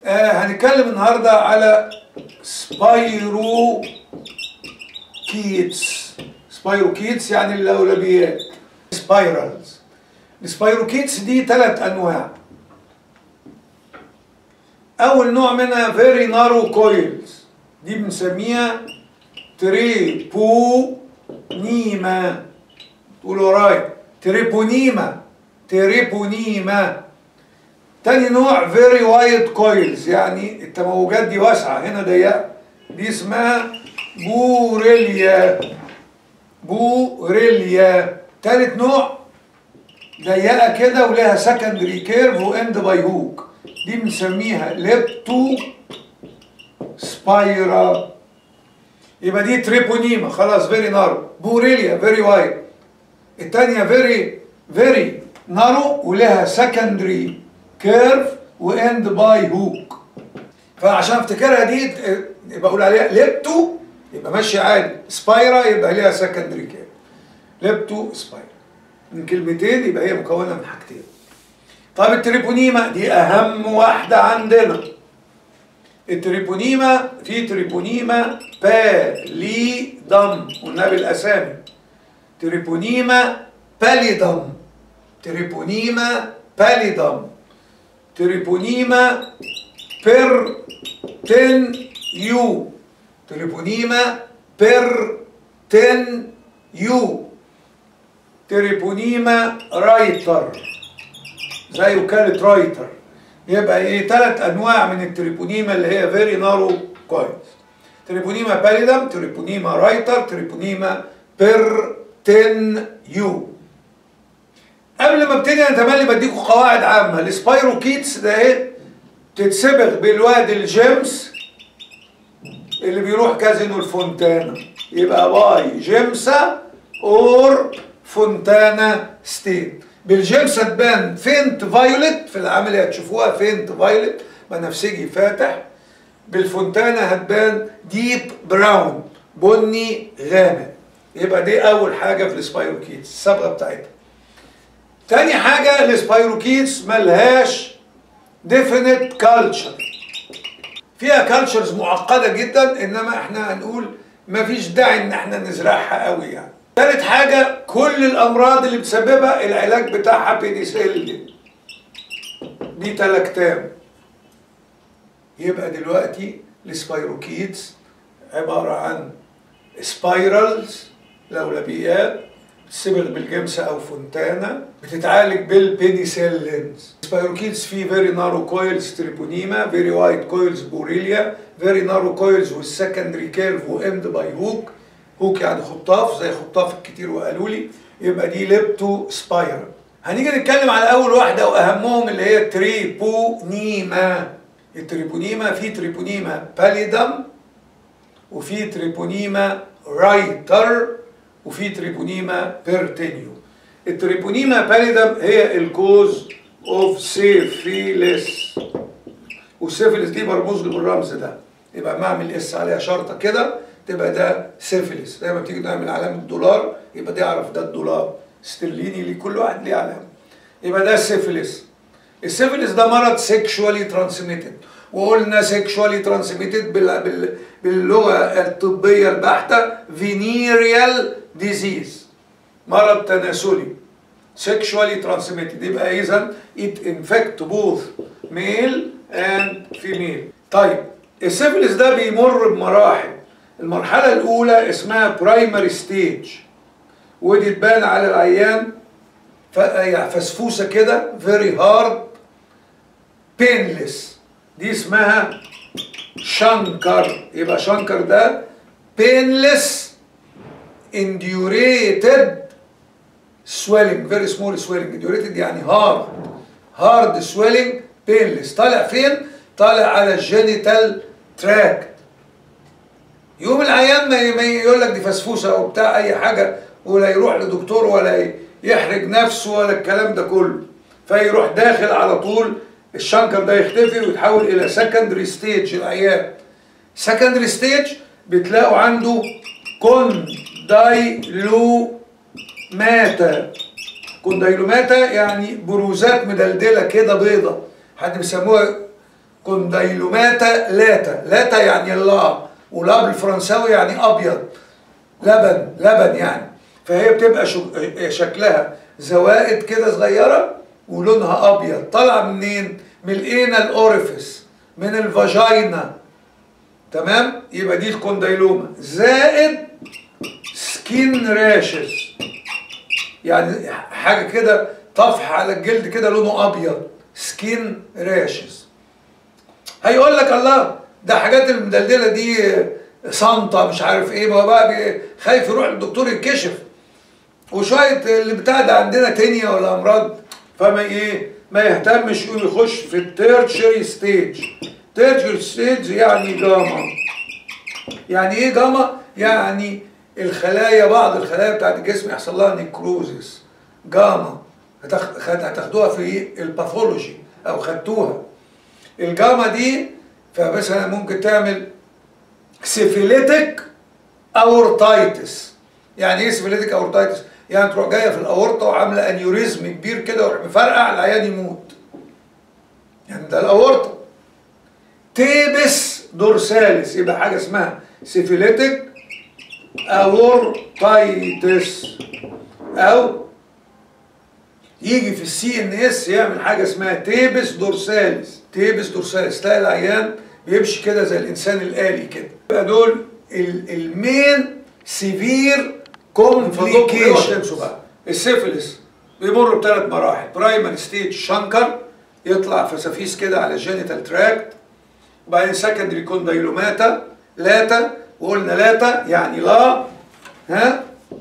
آه هنتكلم النهارده على سبايرو كيتس سبايرو كيتس يعني اللولبيات سبايرالز السبايروكيتس دي ثلاث انواع اول نوع منها فيري نارو كويلز دي بنسميها تريبونيما تقولوا ورايا تريبونيما تريبونيما تاني نوع فيري وايد كويلز يعني التموجات دي واسعة هنا ضيقة دي اسمها بوريليا بوريليا تالت نوع ضيقة كده ولها سكندري كيرف واند باي هوك دي بنسميها ليبتو سبايرا يبقى دي تريبونيما خلاص فيري نارو بوريليا فيري وايد التانية فيري فيري نارو ولها سكندري كيرف واند باي هوك فعشان افتكرها دي يبقى اقول عليها ليبتو يبقى ماشي عادي سبايرا يبقى ليها سكندري كيرف ليبتو سبايرا من كلمتين يبقى هي مكونه من حاجتين طب التريبونيما دي اهم واحده عندنا التريبونيما في تريبونيما باليدم قلنا بالاسامي تريبونيما باليدم تريبونيما باليدم تريبونيما بيرتن يو تريبونيما بيرتن يو تريبونيما رايتر زي وكالة رايتر يبقى ايه ثلاث انواع من التريبونيما اللي هي فيري نارو كويس تريبونيما باليدم تريبونيما رايتر تريبونيما بيرتن يو قبل ما ابتدي انا تملي بديكم قواعد عامه السبايروكيتس ده ايه تتسبغ بالواد الجيمس اللي بيروح كازينو الفونتانا يبقى باي جيمسا اور فونتانا ستيت بالجيمسا تبان فينت فايولت في العملية هتشوفوها فينت فايولت بنفسجي فاتح بالفونتانا هتبان ديب براون بني غامق يبقى دي اول حاجة في السبايروكيتس الصبغة بتاعتها تاني حاجة السبايروكيتس ملهاش ديفينيت كالتشر فيها كالتشرز معقدة جدا انما احنا هنقول مفيش داعي ان احنا نزرعها قوي يعني ثالث حاجة كل الأمراض اللي بتسببها العلاج بتاعها بينيسيلين دي تلكتام يبقى دلوقتي السبايروكيتس عبارة عن سبايرالز لولبيات بتسبغ بالجمسة أو فونتانا بتتعالج بالبينيسيلينز سبايروكيتس فيه فيري نارو كويلز تريبونيما فيري وايد كويلز بوريليا فيري نارو كويلز والسكندري كيرف واند باي هوك هوك يعني خطاف زي خطاف الكتير وقالوا لي يبقى دي ليبتو سبايرال هنيجي نتكلم على اول واحده واهمهم اللي هي التريبونيما التريبونيما في تريبونيما باليدم وفي تريبونيما رايتر وفي تريبونيما بيرتينيو التريبونيما باليدم هي الكوز اوف سيفيلس والسيفيلس دي مرموز له بالرمز ده يبقى ما اعمل اس عليها شرطه كده تبقى ده سيفيلس زي ما بتيجي نعمل علامه دولار يبقى دي اعرف ده الدولار استرليني لكل واحد ليه علامه يبقى ده السيفيلس السيفيلس ده مرض سيكشوالي ترانسميتد وقلنا سيكشوالي ترانسميتد باللغه الطبيه البحته فينيريال ديزيز مرض تناسلي سيكشوالي ترانسميتد يبقى اذا it infect both male and female طيب السيفيلس ده بيمر بمراحل المرحلة الأولى اسمها برايمري ستيج ودي تبان على العيان فسفوسة كده فيري هارد بينلس دي اسمها شنكر يبقى شنكر ده بينلس انديوريتد سويلنج فيري سمول سويلنج انديوريتد يعني هارد هارد سويلنج بينلس طالع فين؟ طالع على الجينيتال تراكت يوم العيان ما يقول لك دي فسفوسه او بتاع اي حاجه ولا يروح لدكتور ولا يحرج نفسه ولا الكلام ده كله فيروح داخل على طول الشنكر ده يختفي ويتحول الى سكندري ستيج العيان سكندري ستيج بتلاقوا عنده كوندايلوماتا كوندايلوماتا يعني بروزات مدلدله كده بيضه حد بيسموها كوندايلوماتا لاتا لاتا يعني الله ولا بالفرنساوي يعني ابيض لبن لبن يعني فهي بتبقى شو- شكلها زوائد كده صغيره ولونها ابيض طالعه منين من الانال اوريفيس من الفاجينا تمام يبقى دي الكوندايلوما زائد سكين راشز يعني حاجه كده طفح على الجلد كده لونه ابيض سكين راشز هيقول لك الله ده حاجات المدلدله دي صنطه مش عارف ايه ما هو بقى بي- خايف يروح للدكتور يتكشف وشويه اللي بتاع ده عندنا تانية ولا امراض فما ايه ما يهتمش يقوم يخش في التيرشري ستيج تيرشري ستيج يعني جاما يعني ايه جاما يعني الخلايا بعض الخلايا بتاعت الجسم يحصل لها نيكروزس جاما هتاخ- خد- هتاخدوها في الباثولوجي او خدتوها الجاما دي فمثلا ممكن تعمل سيفيليتك اورتايتس يعني ايه سيفيليتك اورتايتس يعني تروح جايه في الاورطه وعامله انيوريزم كبير كده ويروح مفرقع العيان يموت يعني ده الاورطه تيبس دورساليس يبقى حاجه اسمها سيفيليتك اورتايتس او يجي في السي ان اس يعمل حاجه اسمها تيبس دورساليس تيبس دورساليس تلاقي العيان بيمشي كده زي الانسان الالي كده يبقى دول ال- المين سيفير كومبليكيشن بقى السيفلس بيمر بثلاث مراحل برايمري ستيج شنكر يطلع فسافيس كده على الجينيتال تراكت وبعدين سكندري كوندايلوماتا لاتا وقلنا لاتا يعني لا ها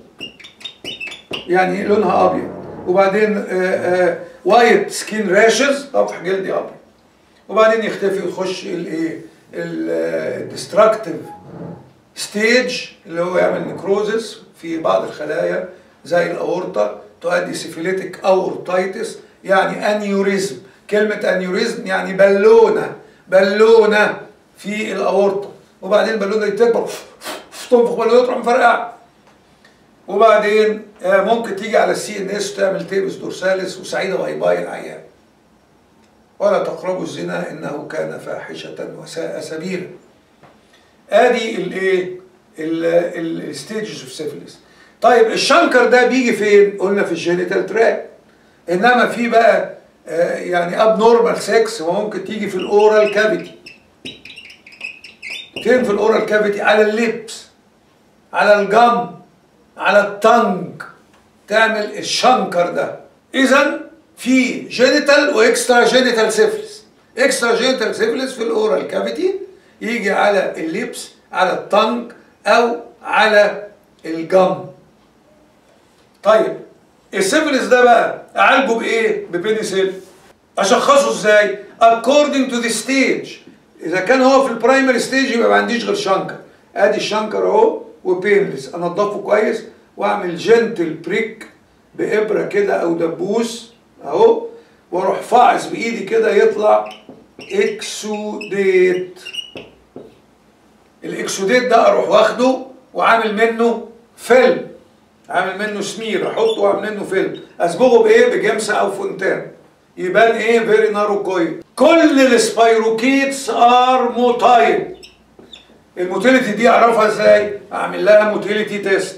يعني لونها ابيض وبعدين وايت سكين راشز طفح جلدي ابيض وبعدين يختفي ويخش الايه الديستراكتيف ستيج اللي هو يعمل نكروزس في بعض الخلايا زي الاورطه تؤدي سيفيليتك اورتايتس يعني انيوريزم كلمه انيوريزم يعني بالونه بالونه في الاورطه وبعدين البالونه دي تكبر تنفخ بالونه تروح مفرقعه وبعدين آه، ممكن تيجي على السي ان اس تعمل تيبس دورساليس وسعيده باي باي العيان ولا تقربوا الزنا انه كان فاحشه وساء سبيلا ادي الايه الستيجز اوف سيفيلس طيب الشنكر ده بيجي فين قلنا في الجينيتال تراك انما في بقى آه، يعني اب نورمال سكس وممكن تيجي في الاورال كافيتي فين في الاورال كافيتي على الليبس على الجم على التنج تعمل الشنكر ده اذا في جينيتال واكسترا جينيتال سيفلس اكسترا جينيتال سيفلس في الاورال كافيتي يجي على الليبس على التنج او على الجم طيب السيفلس ده بقى اعالجه بايه ببينيسيل اشخصه ازاي according to the stage اذا كان هو في البرايمري ستيج يبقى ما عنديش غير شنكر ادي الشنكر اهو وبينلس انضفه كويس واعمل جنتل بريك بابره كده او دبوس اهو واروح فاعص بايدي كده يطلع اكسوديت الاكسوديت ده اروح واخده وعامل منه فيلم عامل منه سمير احطه واعمل منه فيلم اصبغه بايه بجمسه او فونتان يبان ايه فيري نارو كويل كل السبايروكيتس ار موتايل الموتيليتي دي اعرفها ازاي اعمل لها موتيليتي تيست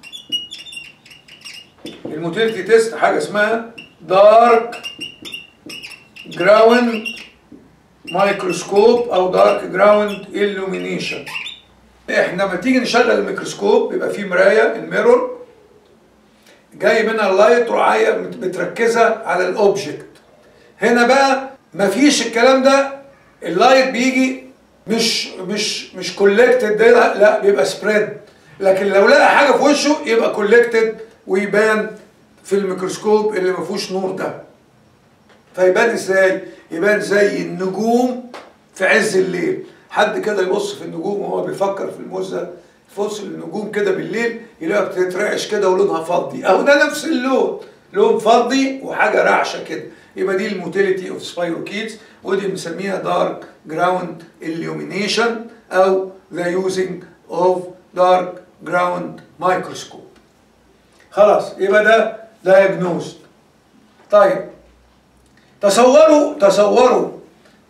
الموتيليتي تيست حاجه اسمها دارك جراوند مايكروسكوب او دارك جراوند illumination احنا لما تيجي نشغل الميكروسكوب بيبقى فيه مرايه الميرور جاي منها اللايت رعايه متركزه على الاوبجكت هنا بقى مفيش الكلام ده اللايت بيجي مش مش مش كولكتد ده لا بيبقى سبريد لكن لو لقى حاجه في وشه يبقى كولكتد ويبان في الميكروسكوب اللي ما فيهوش نور ده فيبان ازاي يبان زي النجوم في عز الليل حد كده يبص في النجوم وهو بيفكر في الموزة يبص للنجوم كده بالليل يلاقيها بتترعش كده ولونها فضي او ده نفس اللون لون فضي وحاجه رعشه كده يبقى دي الموتيليتي اوف سبايروكيتس ودي بنسميها دارك جراوند illumination او ذا يوزنج اوف دارك جراوند مايكروسكوب خلاص يبقى ده دايجنوست طيب تصوروا تصوروا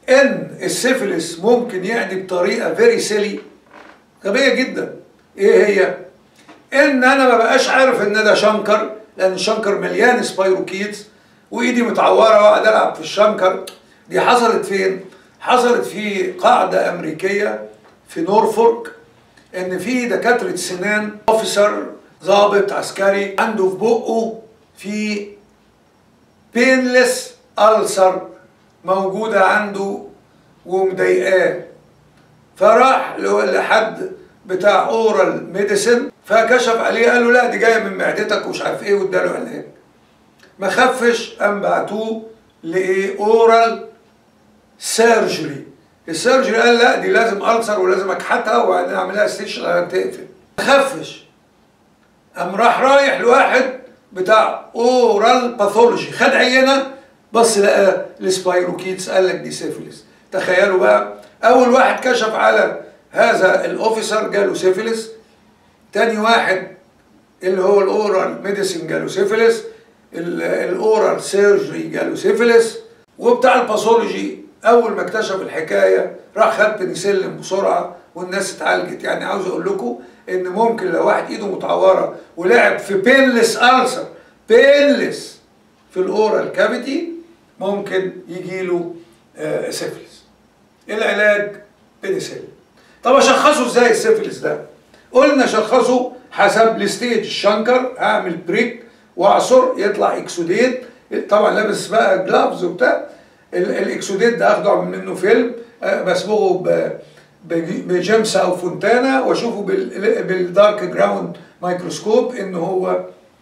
ان السيفلس ممكن يعني بطريقه فيري سيلي غبيه جدا ايه هي ان انا ما بقاش عارف ان ده شنكر لان الشنكر مليان سبايروكيتس وايدي متعوره واقعد العب في الشنكر دي حصلت فين حصلت في قاعده امريكيه في نورفورك ان في دكاتره سنان اوفيسر ضابط عسكري عنده في بقه في بينلس ألسر موجودة عنده ومضايقاه فراح لحد بتاع اورال ميديسن فكشف عليه قال له لا دي جايه من معدتك ومش عارف ايه واداله علاج ما خفش قام بعتوه لايه اورال سيرجري السيرجري قال لا دي لازم ألسر ولازم اكحتها وبعدين اعملها ستيشن عشان تقفل ما خفش قام راح رايح لواحد بتاع اورال باثولوجي خد عينه بص لقى السبايروكيتس قال لك دي سيفيلس تخيلوا بقى اول واحد كشف على هذا الاوفيسر جاله سيفيلس تاني واحد اللي هو الاورال ميديسين جاله سيفيلس الاورال سيرجري جاله سيفيلس وبتاع الباثولوجي اول ما اكتشف الحكايه راح خد بنسلم بسرعه والناس اتعالجت يعني عاوز اقول لكم ان ممكن لو واحد ايده متعوره ولعب في بينلس ألسر بينلس في الاورال كافيتي ممكن يجي له آه سيفلس العلاج بنسلين طب اشخصه ازاي السيفلس ده قلنا شخصه حسب الستيج الشنكر هعمل بريك واعصر يطلع اكسوديت طبعا لابس بقى جلافز وبتاع الاكسوديت ده اخده اعمل منه فيلم بصبغه بجيمس او فونتانا واشوفه بالدارك جراوند مايكروسكوب ان هو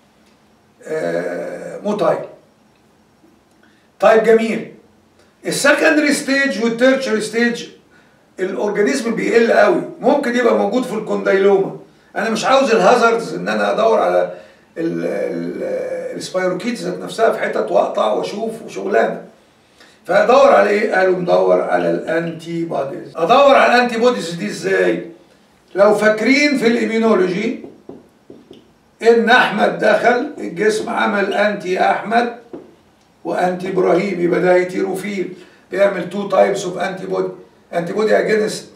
موتايل طيب جميل السكندري ستيج والتيرشري ستيج الاورجانيزم بيقل قوي ممكن يبقى موجود في الكوندايلوما انا مش عاوز الهازاردز ان انا ادور على السبايروكيتس ذات نفسها في حتت واقطع واشوف وشغلانه فادور على ايه؟ قالوا ندور على الانتي بوديز ادور على الانتي بوديز دي ازاي؟ لو فاكرين في الاميونولوجي ان احمد دخل الجسم عمل انتي احمد وانتي ابراهيم يبقى ده هيتيروفيل بيعمل تو تايبس اوف انتي بودي انتي بودي اجينست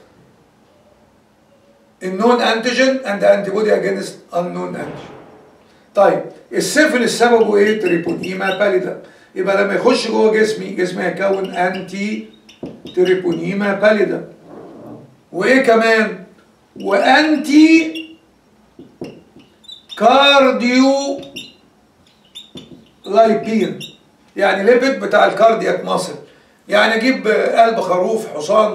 النون انتيجين اند انتي بودي اجينست النون انتيجين طيب السيفلس سببه ايه؟ تريبونيما باليدا يبقى لما يخش جوه جسمي جسمي هيكون انتي تريبونيما باليدا وايه كمان؟ وانتي كارديو لايبين يعني ليبيد بتاع الكاردياك ماسل يعني اجيب قلب خروف حصان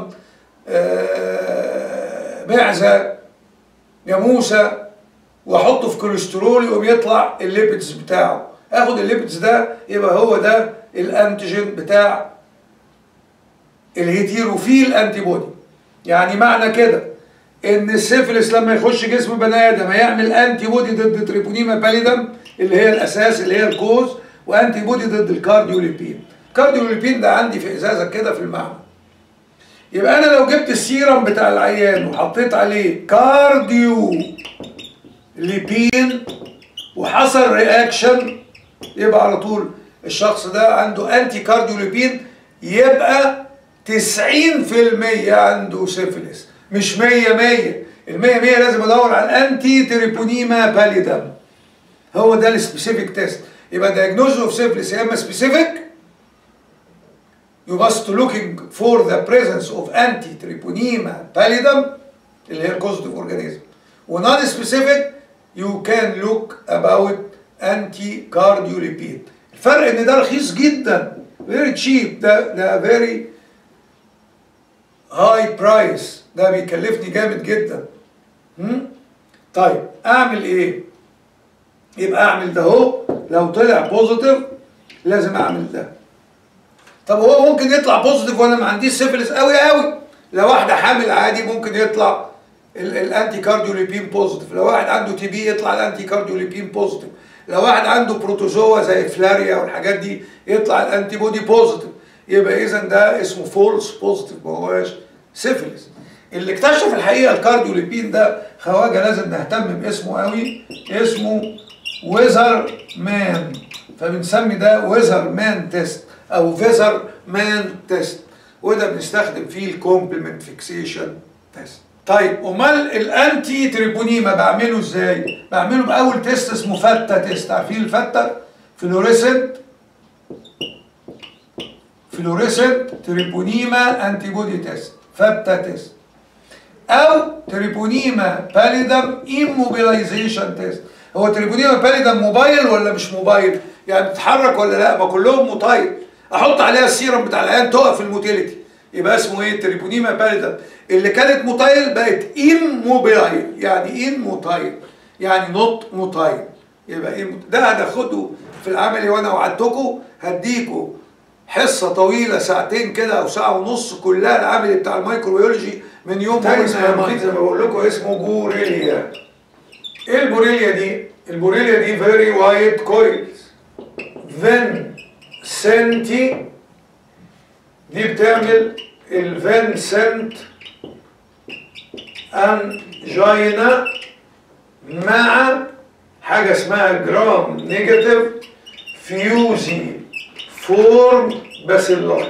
معزه جاموسه واحطه في كوليسترول يقوم يطلع الليبيدز بتاعه اخد الليبيدز ده يبقى هو ده الانتيجين بتاع الهيتيروفيل انتي بودي يعني معنى كده ان السيفلس لما يخش جسم بني ادم هيعمل انتي بودي ضد تريبونيما باليدم اللي هي الاساس اللي هي الكوز وانتي بودي ضد الكارديوليبين الكارديوليبين ده عندي في ازازه كده في المعمل يبقى انا لو جبت السيرم بتاع العيان وحطيت عليه كارديو ليبين وحصل رياكشن يبقى على طول الشخص ده عنده انتي كارديوليبين يبقى 90% عنده سيفلس مش 100 100 ال 100 100 لازم ادور على الانتي تريبونيما باليدم هو ده السبيسيفيك تيست يبقى diagnosis of syphilis يا اما specific you must looking for the presence of anti-treponema pallidum اللي هي الكوزيتيف اورجانيزم ونون specific you can look about anti-cardiolipid الفرق ان ده رخيص جدا very cheap ده ده very high price ده بيكلفني جامد جدا هم؟ طيب اعمل ايه يبقى اعمل ده اهو لو طلع بوزيتيف لازم اعمل ده طب هو ممكن يطلع بوزيتيف وانا ما عنديش سيفلس قوي قوي لو واحده حامل عادي ممكن يطلع الانتي كارديوليبين بوزيتيف لو واحد عنده تي بي يطلع الانتي كارديوليبين بوزيتيف لو واحد عنده بروتوزوا زي فلاريا والحاجات دي يطلع الانتي بودي بوزيتيف يبقى اذا ده اسمه فولس بوزيتيف ما هواش سيفلس اللي اكتشف الحقيقه الكارديوليبين ده خواجه لازم نهتم باسمه قوي اسمه ويزر مان فبنسمي ده ويزر مان تيست او فيزر مان تيست وده بنستخدم فيه الكومبلمنت فيكسيشن تيست طيب امال الانتي تريبونيما بعمله ازاي بعمله باول تيست اسمه فتا تيست عارفين الفتا فلوريسنت فلوريسنت تريبونيما انتي بودي تيست فتا تيست او تريبونيما باليدم ايموبيلايزيشن تيست هو تريبونيما باليدم موبايل ولا مش موبايل يعني بتتحرك ولا لا ما كلهم موتايل احط عليها السيرم بتاع العيان تقف الموتيليتي يبقى اسمه ايه تريبونيما باليدم اللي كانت موتايل بقت ايموبيلايل يعني ايه موتايل يعني نوت موتايل يبقى ايه ده هناخده في العملي وانا وعدتكم هديكوا حصة طويلة ساعتين كده أو ساعة ونص كلها العملي بتاع الميكروبيولوجي من يوم ما قلنا زي ما بقول لكم اسمه بوريليا. إيه البوريليا دي؟ البوريليا دي فيري وايد كويلز. فين سنتي دي بتعمل الفينسنت انجينا مع حاجة اسمها جرام نيجاتيف فيوزي فورم باسيلاي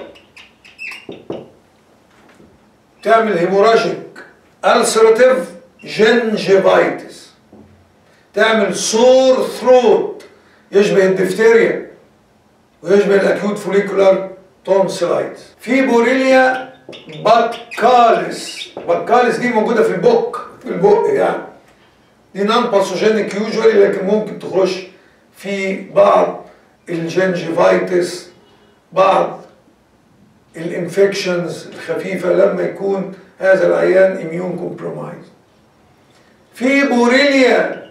تعمل هيموراجيك ألسراتيف جنجيفايتس تعمل سور ثروت يشبه الدفتيريا ويشبه الاكيوت فوليكولار تونسلايتس في بوريليا بكاليس بكاليس دي موجوده في البق في البق يعني دي نون باثوجينيك يوجوالي لكن ممكن تخش في بعض الجنجيفايتس بعض الانفكشنز الخفيفة لما يكون هذا العيان اميون كومبرومايز في بوريليا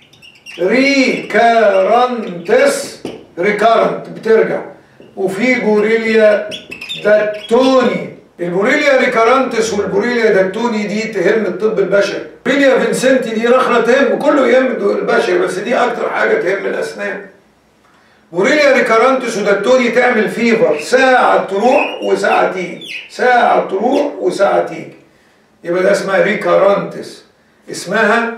ريكارنتس ريكارنت بترجع وفي بوريليا داتوني البوريليا ريكارنتس والبوريليا داتوني دي تهم الطب البشري بوريليا فينسنتي دي رخرة تهم كله يهم البشري بس دي اكتر حاجة تهم الاسنان بوريليا ريكارنتس وداتوني تعمل فيفر ساعة تروح وساعة تيجي ساعة تروح وساعة تيجي يبقى ده اسمها ريكارنتس اسمها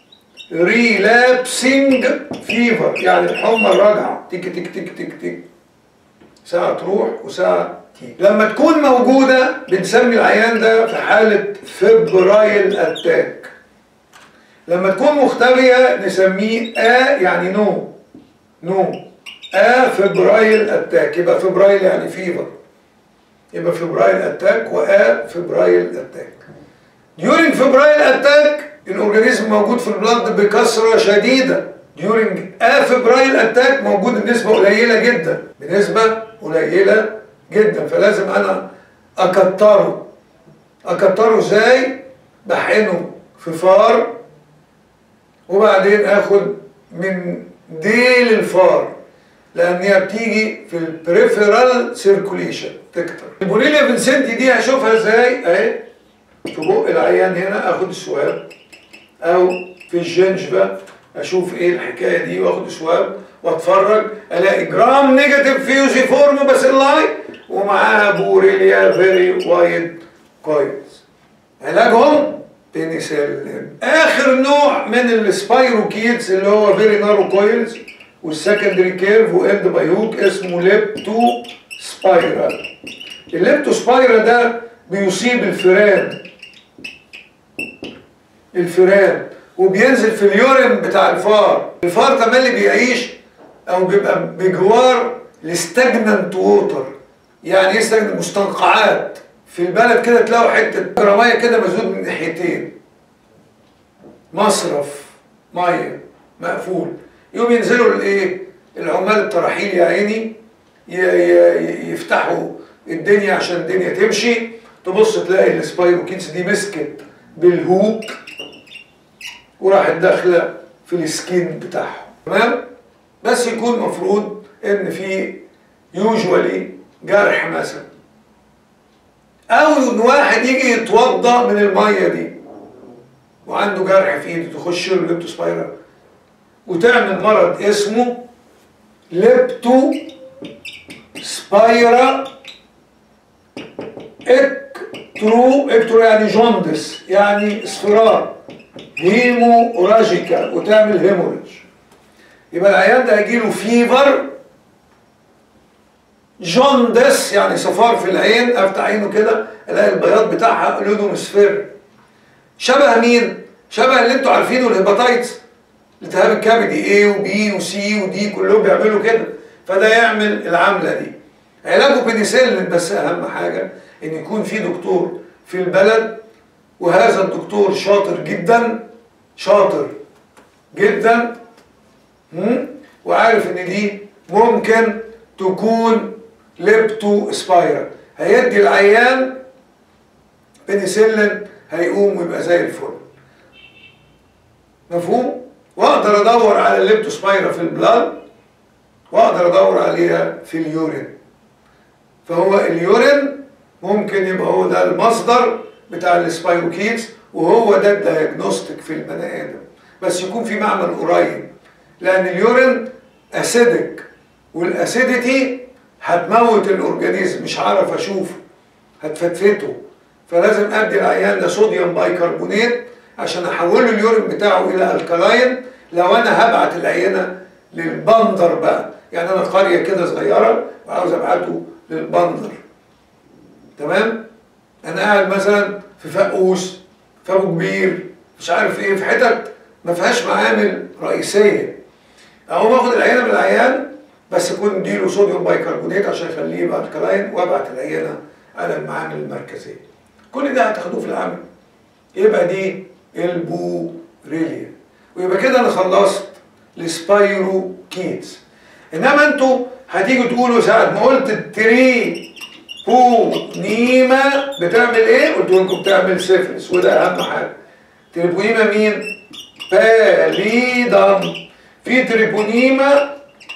ريلابسنج فيفر يعني الحمى الراجعة تك تك تك تك تك ساعة تروح وساعة تيجي لما تكون موجودة بنسمي العيان ده في حالة فبرايل اتاك لما تكون مختبية نسميه آ يعني نو نو آ فبرايل اتاك يبقى فبرايل يعني فيفر يبقى فبرايل اتاك وآ فبرايل اتاك during فبرايل اتاك الاورجانيزم موجود في البلد بكثره شديده during آ فبرايل اتاك موجود بنسبه قليله جدا بنسبه قليله جدا فلازم انا اكتره اكتره ازاي بحقنه في فار وبعدين اخد من ديل الفار لان هي بتيجي في البريفيرال سيركوليشن تكتر البوريليا فينسنتي دي هشوفها ازاي اهي في بق العيان هنا اخد السواب او في الجنجبه اشوف ايه الحكايه دي واخد سواب واتفرج الاقي جرام نيجاتيف فيوزي فورم باسيلاي ومعاها بوريليا فيري وايد كويس علاجهم بنسلم اخر نوع من السبايروكيتس اللي هو فيري نارو كويلز والسكندري كيرف واند باي هوك اسمه ليبتو سبايرال الليبتو سبايرال ده بيصيب الفئران الفئران وبينزل في اليورين بتاع الفار الفار تملي بيعيش او بيبقى بجوار الستاجننت ووتر يعني ايه ستاجننت مستنقعات في البلد كده تلاقوا حته جراميه كده مسدود من ناحيتين مصرف ميه مقفول يوم ينزلوا الايه العمال الطراحيل يا عيني يفتحوا الدنيا عشان الدنيا تمشي تبص تلاقي السبايروكينز دي مسكت بالهوك وراحت داخله في السكين بتاعهم تمام بس يكون مفروض ان في يوجوالي جرح مثلا او ان واحد يجي يتوضا من الميه دي وعنده جرح في ايده تخش له الليبتوسبايرال وتعمل مرض اسمه ليبتو سبايرا اكترو اكترو يعني جوندس يعني اصفرار هيمو اوراجيكا وتعمل هيموريج يبقى العيان ده هيجيله فيفر جوندس يعني صفار في العين افتح عينه كده الاقي البياض بتاعها لونه مصفر شبه مين؟ شبه اللي انتوا عارفينه الهيباتايتس التهاب الكبدي A وB وC ودي كلهم بيعملوا كده فده يعمل العملة دي علاجه بنسلين بس أهم حاجة إن يكون في دكتور في البلد وهذا الدكتور شاطر جدا شاطر جدا مم؟ وعارف إن دي ممكن تكون ليبتو سبايرال هيدي العيان بنسلين هيقوم ويبقى زي الفل مفهوم؟ واقدر ادور على الليبتوسبايرا في البلاد واقدر ادور عليها في اليورين فهو اليورين ممكن يبقى هو ده المصدر بتاع السبايروكيتس وهو ده الدايجنوستيك في البني ادم بس يكون في معمل قريب لان اليورين اسيدك والاسيديتي هتموت الاورجانيزم مش هعرف اشوفه هتفتفته فلازم ادي العيان ده صوديوم بايكربونات عشان احوله اليورين بتاعه الى الكلاين لو انا هبعت العينه للبندر بقى يعني انا قريه كده صغيره وعاوز ابعته للبندر تمام انا قاعد مثلا في فقوس في ابو كبير مش عارف ايه في حتت ما فيهاش معامل رئيسيه اقوم اخد العينه من العيان بس يكون اديله صوديوم بايكربونات عشان يخليه يبقى الكلاين وابعت العينه على المعامل المركزيه كل ده هتاخدوه في العمل يبقى دي البوريليا ويبقى كده انا خلصت السبايرو كيتس انما انتوا هتيجوا تقولوا ساعة ما قلت التري بو نيما بتعمل ايه؟ قلت لكم بتعمل سيفلس وده اهم حاجه تريبونيما مين؟ باليدم في تريبونيما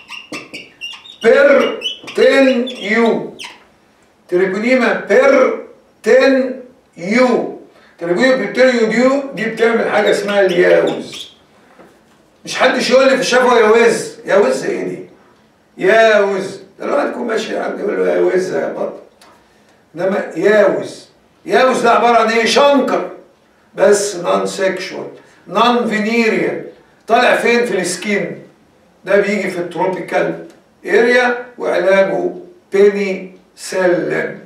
بير تن يو تريبونيما بير تن يو تريبونيما بير تن يو ديو دي بتعمل حاجه اسمها الياوز مش حدش يقول لي في الشفا يا وز يا وز ايه دي؟ يا وز ده الواحد يكون ماشي عندي يقول له يا وز يا بطل انما ياوز ياوز ده عباره عن ايه؟ شنكر بس نون سيكشوال نون فينيريال طالع فين في السكين ده بيجي في التروبيكال اريا وعلاجه بيني سلم